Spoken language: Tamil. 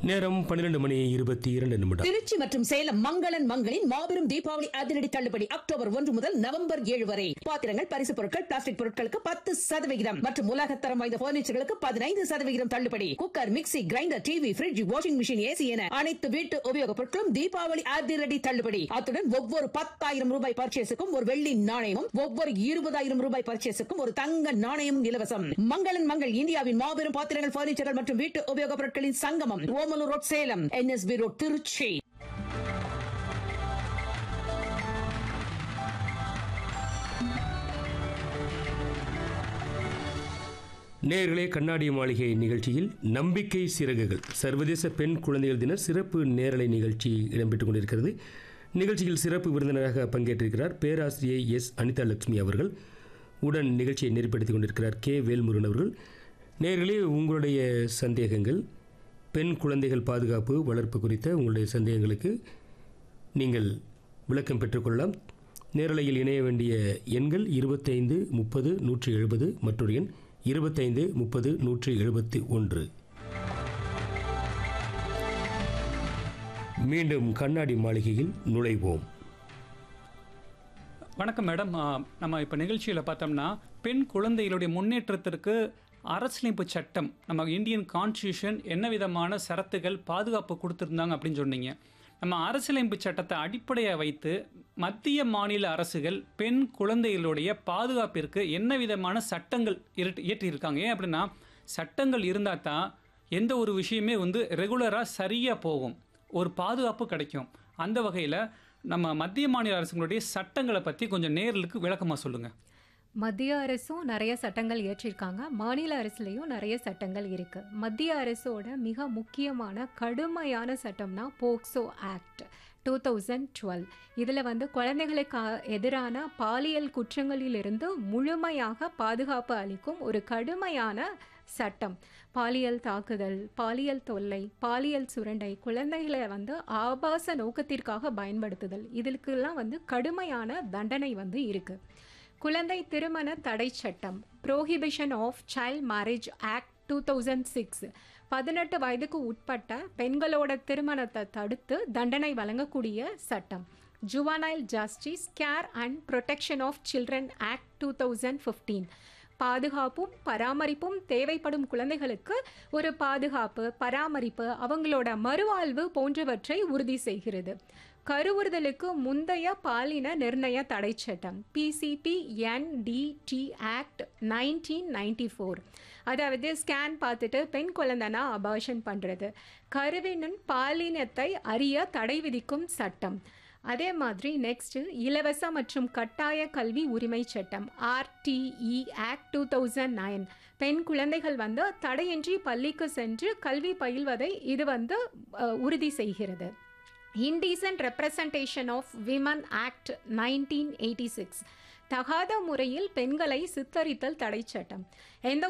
நேரம் பன்னிரண்டு மணி இருபத்தி இரண்டு நிமிடம் திருச்சி மற்றும் சேலம் மங்களன் மங்களின் மாபெரும் தீபாவளி அதிரடி தள்ளுபடி அக்டோபர் ஒன்று முதல் நவம்பர் ஏழு வரை பாத்திரங்கள் பரிசு பொருட்கள் பிளாஸ்டிக் பொருட்களுக்கு பத்து சதவிகிதம் மற்றும் உலகத்தரம் வாய்ந்த பர்னிச்சர்களுக்கு பதினைந்து சதவிகிதம் தள்ளுபடி cooker mixie grinder TV fridge washing machine AC என அனைத்து வீட்டு உபயோகப் பொருட்களும் தீபாவளி அதிரடி தள்ளுபடி அத்துடன் ஒவ்வொரு பத்தாயிரம் ரூபாய் பர்ச்சேஸுக்கும் ஒரு வெள்ளி நாணயமும் ஒவ்வொரு இருபதாயிரம் ரூபாய் பர்ச்சேஸுக்கும் ஒரு தங்க நாணயமும் இலவசம் மங்களன் மங்கள் இந்தியாவின் மாபெரும் பாத்திரங்கள் பர்னிச்சர்கள் மற்றும் வீட்டு உபயோகப் பொருட்களின் சங்கமம் Omalur road Salem NSB road Tiruchi நேர்களே கண்ணாடி மாளிகை நிகழ்ச்சியில் நம்பிக்கை சிறகுகள் சர்வதேச பெண் குழந்தைகள் தின சிறப்பு நேரலை நிகழ்ச்சி இடம்பெற்றுக் கொண்டிருக்கிறது நிகழ்ச்சியில் சிறப்பு விருந்தினராக பங்கேற்றிருக்கிறார் பேராசிரியை எஸ் அனிதா லட்சுமி அவர்கள் உடன் நிகழ்ச்சியை நெறிப்படுத்திக் கொண்டிருக்கிறார் கே வேல்முருகன் அவர்கள் நேர்களே உங்களுடைய சந்தேகங்கள் பெண் குழந்தைகள் பாதுகாப்பு வளர்ப்பு குறித்த உங்களுடைய சந்தேகங்களுக்கு நீங்கள் விளக்கம் பெற்றுக்கொள்ளலாம் நேரலையில் இணைய வேண்டிய எண்கள் இருபத்தைந்து முப்பது நூற்றி எழுபது மற்றொரு எண் இருபத்தைந்து முப்பது நூற்றி எழுபத்தி ஒன்று மீண்டும் கண்ணாடி மாளிகையில் நுழைவோம் வணக்கம் மேடம் ஆ, நம்ம இப்போ நிகழ்ச்சியில் பார்த்தோம்னா பெண் குழந்தைகளுடைய முன்னேற்றத்திற்கு அரசியலமைப்பு சட்டம் நம்ம இந்தியன் கான்ஸ்டியூஷன் என்ன விதமான சரத்துகள் பாதுகாப்பு கொடுத்துருந்தாங்க அப்படின்னு சொன்னீங்க நம்ம அரசியலமைப்பு சட்டத்தை அடிப்படையாக வைத்து மத்திய மாநில அரசுகள் பெண் குழந்தைகளுடைய பாதுகாப்பிற்கு என்ன விதமான சட்டங்கள் இயற்றி- இயற்றியிருக்காங்க ஏன் அப்படின்னா சட்டங்கள் இருந்தால் தான் எந்த ஒரு விஷயமே வந்து ரெகுலராக சரியாக போகும் ஒரு பாதுகாப்பு கிடைக்கும் அந்த வகையில் நம்ம மத்திய மாநில அரசுங்களுடைய சட்டங்களை பற்றி கொஞ்சம் நேர்களுக்கு விளக்கமாக சொல்லுங்கள் மத்திய அரசும் நிறைய சட்டங்கள் இயற்றியிருக்காங்க மாநில அரசுலேயும் நிறைய சட்டங்கள் இருக்கு மத்திய அரசோட மிக முக்கியமான கடுமையான சட்டம்னா POCSO act two thousand twelve இதில் வந்து குழந்தைகளுக்கு அ- எதிரான பாலியல் குற்றங்களிலிருந்து முழுமையாக பாதுகாப்பு அளிக்கும் ஒரு கடுமையான சட்டம் பாலியல் தாக்குதல் பாலியல் தொல்லை பாலியல் சுரண்டை குழந்தைகளை வந்து ஆபாச நோக்கத்திற்காக பயன்படுத்துதல் இதுக்கெல்லாம் வந்து கடுமையான தண்டனை வந்து இருக்கு குழந்தை திருமண தடை சட்டம் prohibition of child marriage act two thousand six பதினெட்டு வயதுக்கு உட்பட்ட பெண்களோட திருமணத்தை தடுத்து தண்டனை வழங்கக்கூடிய சட்டம் juvenile justice care and protection of children act two thousand fifteen பாதுகாப்பும் பராமரிப்பும் தேவைப்படும் குழந்தைகளுக்கு ஒரு பாதுகாப்பு பராமரிப்பு அவங்களோட மறுவாழ்வு போன்றவற்றை உறுதி செய்கிறது கருவுறுதலுக்கு முந்தைய பாலின நிர்ணய தடை சட்டம் PCP NDT act nineteen ninety four அதாவது ஸ்கேன் பார்த்துட்டு பெண் குழந்தைனா அபார்ஷன் பண்ணுறது கருவினின் பாலினத்தை அறிய தடை விதிக்கும் சட்டம் அதே மாதிரி நெக்ஸ்ட் இலவச மற்றும் கட்டாய கல்வி உரிமை சட்டம் RTE act two thousand nine பெண் குழந்தைகள் வந்து தடையின்றி பள்ளிக்கு சென்று கல்வி பயில்வதை இது வந்து அஹ், உறுதி செய்கிறது indecent representation of women act nineteen eighty six தகாத முறையில் பெண்களை சித்தரித்தல் தடை சட்டம் எந்த